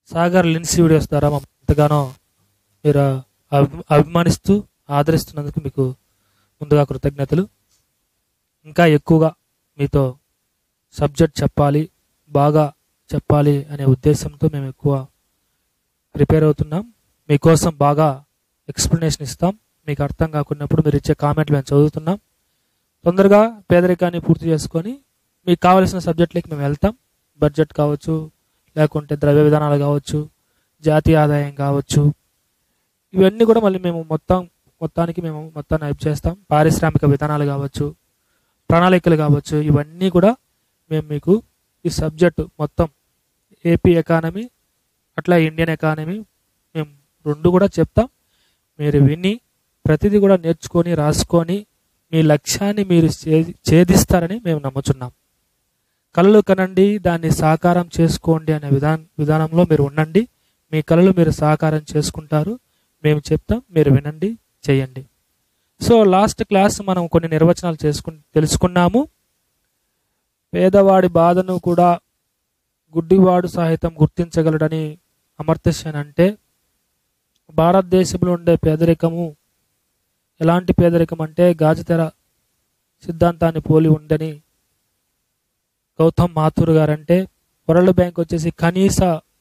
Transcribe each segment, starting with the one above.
Sagar లిన్స్ videos ద్వారా మమ్మల్ని ఎంతగానో మీరు అభి- అభిమానిస్తూ ఆదరిస్తున్నందుకు మీకు ముందుగా కృతజ్ఞతలు ఇంకా ఎక్కువగా మీతో సబ్జెక్ట్ చెప్పాలి బాగా చెప్పాలి అనే ఉద్దేశంతో మేము ఎక్కువ ప్రిపేర్ అవుతున్నాం మీకోసం బాగా ఎక్స్ప్లెనేషన్ ఇస్తాం మీకు అర్థం కాకున్నప్పుడు మీరు ఇచ్చే కామెంట్లు మేము చదువుతున్నాం తొందరగా పేదరికాన్ని పూర్తి చేసుకొని మీకు కావలసిన సబ్జెక్టులకి మేము వెళ్తాం బడ్జెట్ కావచ్చు లేకుంటే ద్రవ్య విధానాలు కావచ్చు జాతీయ ఆదాయం కావచ్చు ఇవన్నీ కూడా మళ్ళీ మేము మొత్తం మొత్తానికి మేము మొత్తాన్ని హైప్ చేస్తాం పారిశ్రామిక విధానాలు కావచ్చు ప్రణాళికలు కావచ్చు ఇవన్నీ కూడా మేము మీకు ఈ సబ్జెక్టు మొత్తం ఏపీ ఎకానమీ అట్లా ఇండియన్ ఎకానమీ మేము రెండు కూడా చెప్తాం మీరు విని ప్రతిదీ కూడా నేర్చుకొని రాసుకొని మీ లక్ష్యాన్ని మీరు ఛేది- ఛేదిస్తారని మేము నమ్ముచున్నాం కళలు కనండి దాన్ని సాకారం చేసుకోండి అనే విధాన విధానంలో మీరు ఉండండి మీ కళలు మీరు సాకారం చేసుకుంటారు మేము చెప్తాం మీరు వినండి చేయండి సో లాస్ట్ క్లాస్ మనం కొన్ని నిర్వచనాలు చేసుకు తెలుసుకున్నాము పేదవాడి బాధను కూడా గుడ్డివాడు సహితం గుర్తించగలడని అమర్త్యసేన్ అంటే భారతదేశంలో ఉండే పేదరికము ఎలాంటి పేదరికం అంటే గాజుతెర సిద్ధాంతాన్ని పోలి ఉందని గౌతమ్ మాథూర్ గారంటే వరల్డ్ బ్యాంక్ వచ్చేసి కనీస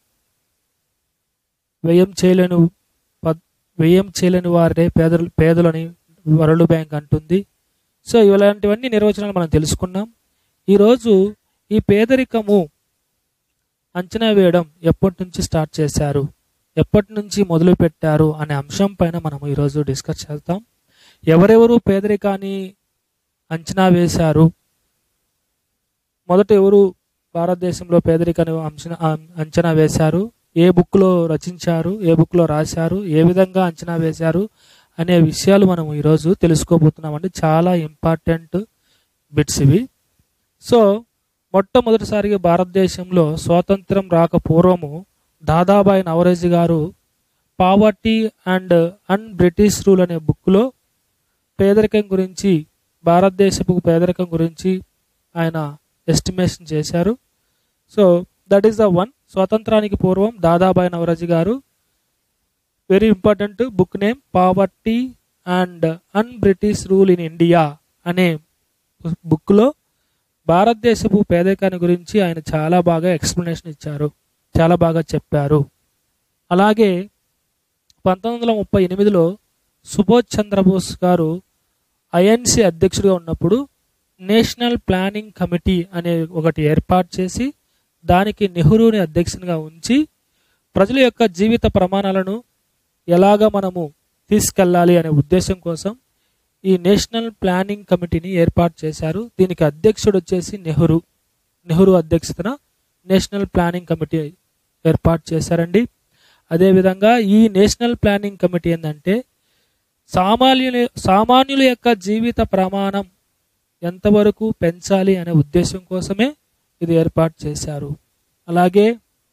వ్యయం చేయలేని పద్- వ్యయం చేయలేని వారే పేదలు పేదలని వరల్డ్ బ్యాంక్ అంటుంది సో ఇలాంటివన్నీ నిర్వచనాలు మనం తెలుసుకున్నాం ఈరోజు ఈ పేదరికము అంచనా వేయడం ఎప్పటి నుంచి స్టార్ట్ చేశారు ఎప్పటి నుంచి మొదలు పెట్టారు అనే అంశం పైన మనం ఈరోజు డిస్కస్ చేద్దాం ఎవరెవరు పేదరికాన్ని అంచనా వేశారు మొదట ఎవరు భారతదేశంలో పేదరికాన్ని అంచనా అంచనా వేశారు ఏ బుక్లో రచించారు ఏ బుక్లో రాశారు ఏ విధంగా అంచనా వేశారు అనే విషయాలు మనం ఈరోజు తెలుసుకోబోతున్నామండి చాలా ఇంపార్టెంట్ బిట్స్ ఇవి సో మొట్టమొదటిసారిగా భారతదేశంలో స్వాతంత్రం రాక పూర్వము దాదాబాయి నవరేజీ గారు poverty and un British rule అనే బుక్లో పేదరికం గురించి భారతదేశపు పేదరికం గురించి ఆయన ఎస్టిమేషన్ చేశారు so that is the one స్వాతంత్రానికి పూర్వం దాదాబాయి నవరాజీ గారు very important book name poverty and un British rule in India అనే బుక్లో భారతదేశపు పేదరికాన్ని గురించి ఆయన చాలా బాగా ఎక్స్ప్లెనేషన్ ఇచ్చారు చాలా బాగా చెప్పారు అలాగే పంతొమ్మిది వందల ముప్పై ఎనిమిదిలో సుభాష్ చంద్రబోస్ గారు ఐఎన్సి అధ్యక్షుడిగా ఉన్నప్పుడు నేషనల్ ప్లానింగ్ కమిటీ అనే ఒకటి ఏర్పాటు చేసి దానికి నెహ్రూని అధ్యక్షునిగా ఉంచి ప్రజల యొక్క జీవిత ప్రమాణాలను ఎలాగ మనము తీసుకెళ్ళాలి అనే ఉద్దేశం కోసం ఈ నేషనల్ ప్లానింగ్ కమిటీని ఏర్పాటు చేశారు దీనికి అధ్యక్షుడు వచ్చేసి నెహ్రూ నెహ్రూ అధ్యక్షతన నేషనల్ ప్లానింగ్ కమిటీ ఏర్పాటు చేశారండి అదేవిధంగా ఈ నేషనల్ ప్లానింగ్ కమిటీ ఏంటంటే సామాన్యుల సామాన్యుల యొక్క జీవిత ప్రమాణం ఎంతవరకు పెంచాలి అనే ఉద్దేశం కోసమే ఇది ఏర్పాటు చేశారు అలాగే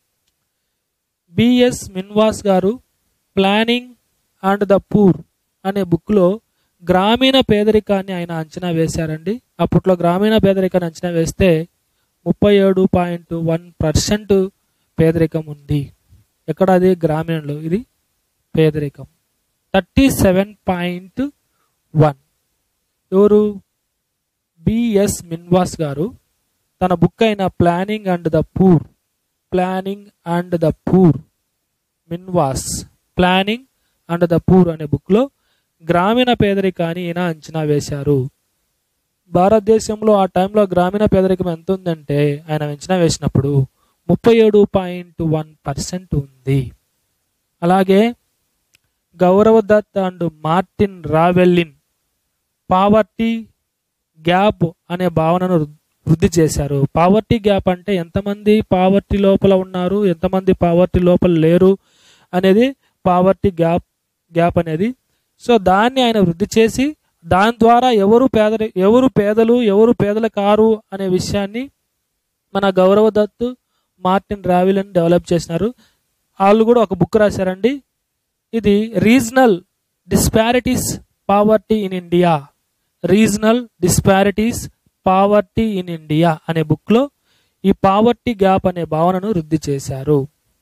బిఎస్ మిన్వాస్ గారు ప్లానింగ్ అండ్ ద పూర్ అనే బుక్లో గ్రామీణ పేదరికాన్ని ఆయన అంచనా వేశారండి అప్పట్లో గ్రామీణ పేదరికాన్ని అంచనా వేస్తే ముప్పై ఏడు పాయింట్ వన్ పర్సెంట్ పేదరికం ఉంది ఎక్కడ అది గ్రామీణలో ఇది పేదరికం థర్టీ సెవెన్ పాయింట్ వన్ ఎవరు బిఎస్ మిన్వాస్ గారు తన బుక్ అయిన planning and the poor planning and the poor Minhas planning and the poor అనే బుక్లో గ్రామీణ పేదరికాన్ని ఈయన అంచనా వేశారు భారతదేశంలో ఆ టైంలో గ్రామీణ పేదరికం ఎంత ఉందంటే ఆయన అంచనా వేసినప్పుడు ముప్పై ఏడు పాయింట్ వన్ పర్సెంట్ ఉంది అలాగే Gaurav Datt and Martin Ravallion poverty gap అనే భావనను వృద్ధి చేశారు పావర్టీ గ్యాప్ అంటే ఎంతమంది పావర్టీ లోపల ఉన్నారు ఎంతమంది పావర్టీ లోపల లేరు అనేది పావర్టీ గ్యాప్ గ్యాప్ అనేది సో దాన్ని ఆయన వృద్ధి చేసి దాని ద్వారా ఎవరు పేద ఎవరు పేదలు ఎవరు పేదలు కారు అనే విషయాన్ని మన గౌరవదత్తు మార్టిన్ రావిలన్ డెవలప్ చేసినారు వాళ్ళు కూడా ఒక బుక్ రాశారండి ఇది regional disparities poverty in India regional disparities poverty in India అనే బుక్లో ఈ పావర్టీ గ్యాప్ అనే భావనను వృద్ధి చేశారు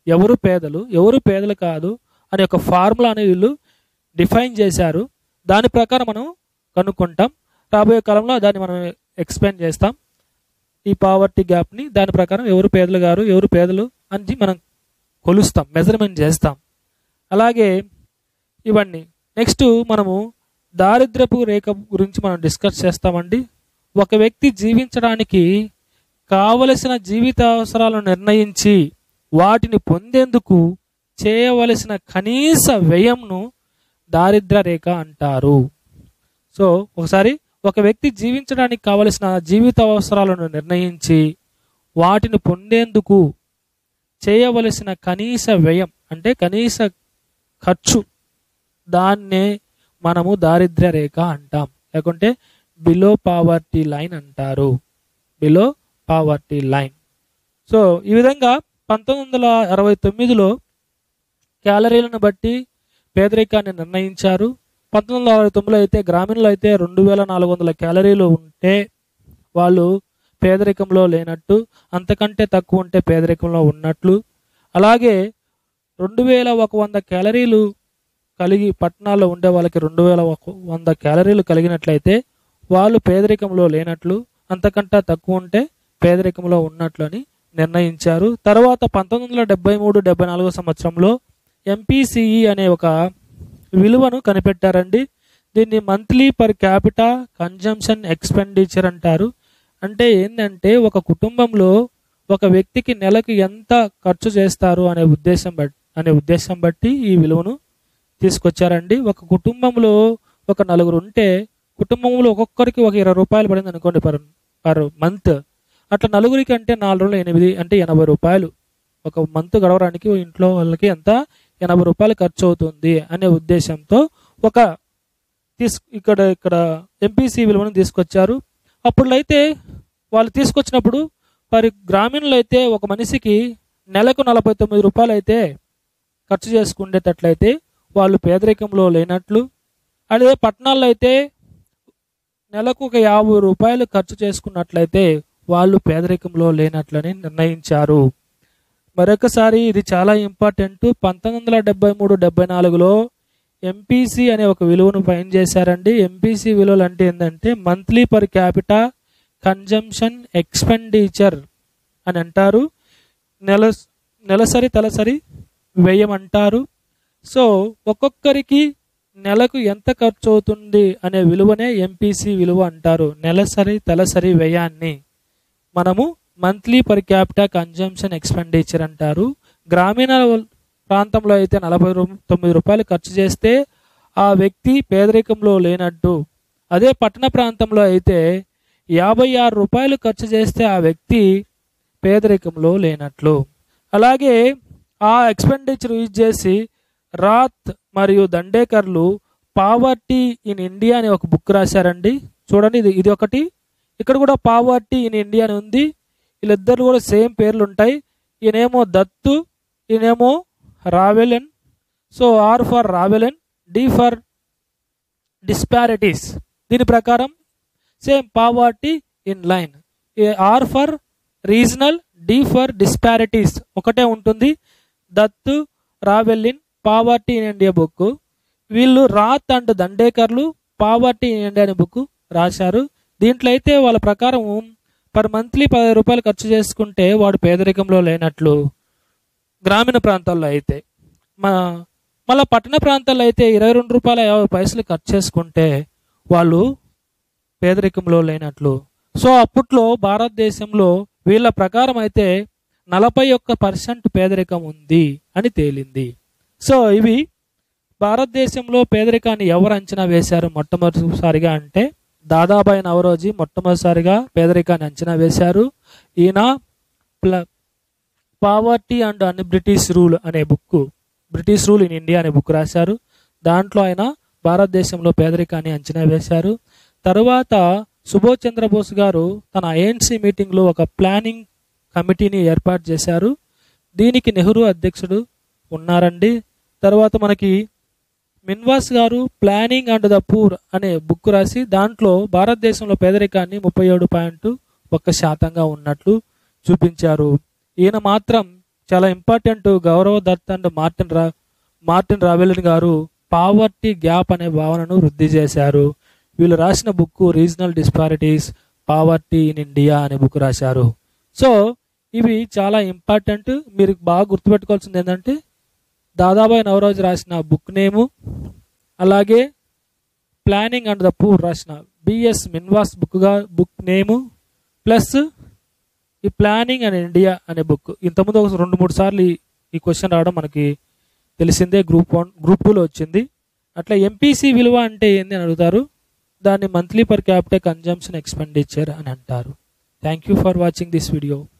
ఎవరు పేదలు ఎవరు పేదలు కాదు అనే ఒక ఫార్ములాని వీళ్ళు డిఫైన్ చేశారు దాని ప్రకారం మనం కనుక్కుంటాం రాబోయే కాలంలో దాన్ని మనం ఎక్స్ప్లెయిన్ చేస్తాం ఈ పావర్టీ గ్యాప్ని దాని ప్రకారం ఎవరు పేదలు గారు ఎవరు పేదలు అని మనం కొలుస్తాం మెజర్మెంట్ చేస్తాం అలాగే ఇవన్నీ నెక్స్ట్ మనము దారిద్రపు రేఖ గురించి మనం డిస్కస్ చేస్తామండి ఒక వ్యక్తి జీవించడానికి కావలసిన జీవిత అవసరాలను నిర్ణయించి వాటిని పొందేందుకు చేయవలసిన కనీస వ్యయంను దారిద్ర రేఖ అంటారు సో ఒకసారి ఒక వ్యక్తి జీవించడానికి కావలసిన జీవిత అవసరాలను నిర్ణయించి వాటిని పొందేందుకు చేయవలసిన కనీస వ్యయం అంటే కనీస ఖర్చు దాన్నే మనము దారిద్ర్య రేఖ అంటాం లేకుంటే బిలో పావర్టీ లైన్ అంటారు బిలో పావర్టీ లైన్ సో ఈ విధంగా పంతొమ్మిది వందల అరవై తొమ్మిదిలో క్యాలరీలను బట్టి పేదరికాన్ని నిర్ణయించారు పంతొమ్మిది వందల అరవై తొమ్మిదిలో అయితే గ్రామీణలో అయితే రెండు వేల నాలుగు వందల క్యాలరీలు ఉంటే వాళ్ళు పేదరికంలో లేనట్టు అంతకంటే తక్కువ ఉంటే పేదరికంలో ఉన్నట్లు అలాగే రెండు వేల ఒక వంద క్యాలరీలు కలిగి పట్టణాల్లో ఉండే వాళ్ళకి రెండు వేల ఒక వంద క్యాలరీలు కలిగినట్లయితే వాళ్ళు పేదరికంలో లేనట్లు అంతకంటే తక్కువ ఉంటే పేదరికంలో ఉన్నట్లు అని నిర్ణయించారు తర్వాత పంతొమ్మిది వందల డెబ్బై మూడు డెబ్బై నాలుగో సంవత్సరంలో ఎంపీసీఈ అనే ఒక విలువను కనిపెట్టారండి దీన్ని monthly per capita consumption expenditure అంటారు అంటే ఏంటంటే ఒక కుటుంబంలో ఒక వ్యక్తికి నెలకు ఎంత ఖర్చు చేస్తారు అనే ఉద్దేశం బట్టి అనే ఉద్దేశం బట్టి ఈ విలువను తీసుకొచ్చారండి ఒక కుటుంబంలో ఒక నలుగురు ఉంటే కుటుంబంలో ఒక్కొక్కరికి ఒక ఇరవై రూపాయలు పడింది అనుకోండి పర్ పర్ మంత్ అట్లా నలుగురికి అంటే నాలుగు రోజులు ఎనిమిది అంటే ఎనభై రూపాయలు ఒక మంత్ గడవడానికి ఇంట్లో వాళ్ళకి ఎంత ఎనభై రూపాయలు ఖర్చు అవుతుంది అనే ఉద్దేశంతో ఒక తీసు ఇక్కడ ఇక్కడ ఎంపీసీ విలువను తీసుకొచ్చారు అప్పుడైతే వాళ్ళు తీసుకొచ్చినప్పుడు మరి గ్రామీణులు అయితే ఒక మనిషికి నెలకు నలభై తొమ్మిది రూపాయలు అయితే ఖర్చు చేసుకునేటట్లయితే వాళ్ళు పేదరికంలో లేనట్లు అదే పట్టణాల్లో అయితే నెలకు ఒక యాభై రూపాయలు ఖర్చు చేసుకున్నట్లయితే వాళ్ళు పేదరికంలో లేనట్లని నిర్ణయించారు మరొకసారి ఇది చాలా ఇంపార్టెంట్ పంతొమ్మిది వందల డెబ్బై మూడు డెబ్బై నాలుగులో ఎంపీసీ అనే ఒక విలువను ఫైన్ చేశారండి ఎంపీసీ విలువలు అంటే ఏంటంటే monthly per capita consumption expenditure అని అంటారు నెల నెలసరి తలసరి వ్యయం అంటారు సో ఒక్కొక్కరికి నెలకు ఎంత ఖర్చు అవుతుంది అనే విలువనే ఎంపీసీ విలువ అంటారు నెలసరి తలసరి వ్యయాన్ని మనము monthly per capita consumption expenditure అంటారు గ్రామీణ ప్రాంతంలో అయితే నలభై రూ తొమ్మిది రూపాయలు ఖర్చు చేస్తే ఆ వ్యక్తి పేదరికంలో లేనట్టు అదే పట్టణ ప్రాంతంలో అయితే యాభై ఆరు రూపాయలు ఖర్చు చేస్తే ఆ వ్యక్తి పేదరికంలో లేనట్లు అలాగే ఆ ఎక్స్పెండిచర్ యూజ్ చేసి రాత్ మరియు దండేకర్లు పావర్టీ ఇన్ ఇండియా అనే ఒక బుక్ రాశారండి చూడండి ఇది ఇది ఒకటి ఇక్కడ కూడా పావర్టీ ఇన్ ఇండియా అని ఉంది వీళ్ళిద్దరు కూడా సేమ్ పేర్లు ఉంటాయి ఈయనేమో దత్తు ఈయనేమో Ravallion so R for Ravallion D for disparities దీని ప్రకారం same poverty in line R for regional D for disparities ఒకటే ఉంటుంది Datt Ravallion poverty in India book వీళ్ళు రాత్ అండ్ దండేకర్లు పావర్టీ ఇన్ ఇండియా అనే బుక్ రాశారు దీంట్లో అయితే వాళ్ళ ప్రకారం పర్ మంత్లీ పది రూపాయలు ఖర్చు చేసుకుంటే వాడు పేదరికంలో లేనట్లు గ్రామీణ ప్రాంతాల్లో అయితే మన మళ్ళీ పట్టణ ప్రాంతాల్లో అయితే ఇరవై రెండు రూపాయల యాభై పైసలు ఖర్చు చేసుకుంటే వాళ్ళు పేదరికంలో లేనట్లు సో అప్పట్లో భారతదేశంలో వీళ్ళ ప్రకారం అయితే నలభై ఒక్క పర్సెంట్ పేదరికం ఉంది అని తేలింది సో ఇవి భారతదేశంలో పేదరికాన్ని ఎవరు అంచనా వేశారు మొట్టమొదటిసారిగా అంటే దాదాబాయి నవరోజీ మొట్టమొదటిసారిగా పేదరికాన్ని అంచనా వేశారు ఈయన ప్ల poverty and un British rule అనే book British rule in India అనే బుక్ రాశారు దాంట్లో ఆయన భారతదేశంలో పేదరికాన్ని అంచనా వేశారు తరువాత సుభాష్ చంద్రబోస్ గారు తన ఐఎన్సీ మీటింగ్లో ఒక ప్లానింగ్ కమిటీని ఏర్పాటు చేశారు దీనికి నెహ్రూ అధ్యక్షుడు ఉన్నారండి తర్వాత మనకి మిన్వాస్ గారు ప్లానింగ్ అండ్ ద పూర్ అనే బుక్ రాసి దాంట్లో భారతదేశంలో పేదరికాన్ని ముప్పై ఏడు పాయింట్ ఒక్క శాతంగా ఉన్నట్లు చూపించారు ఈయన మాత్రం చాలా important Gaurav Datt and Martin రా మార్టిన్ రావెలిన్ గారు పావర్టీ గ్యాప్ అనే భావనను వృద్ధి చేశారు వీళ్ళు రాసిన book regional disparities poverty in India అనే బుక్ రాశారు సో ఇవి చాలా ఇంపార్టెంట్ మీరు బాగా గుర్తుపెట్టుకోవాల్సింది ఏంటంటే దాదాబాయి నవరోజ్ రాసిన బుక్ నేము అలాగే ప్లానింగ్ అండ్ ద పూర్ రాసిన బిఎస్ మిన్వాస్ బుక్గా బుక్ నేము ప్లస్ ఈ ప్లానింగ్ అండ్ ఇండియా అనే బుక్ ఇంతకుముందు ఒక రెండు మూడు సార్లు ఈ- ఈ క్వశ్చన్ రావడం మనకి తెలిసిందే గ్రూప్ వన్ గ్రూప్ టూలో వచ్చింది అట్లా ఎంపీసీ విలువ అంటే ఏంది అని అడుగుతారు దాన్ని monthly per capital consumption expenditure అని అంటారు thank you for watching this video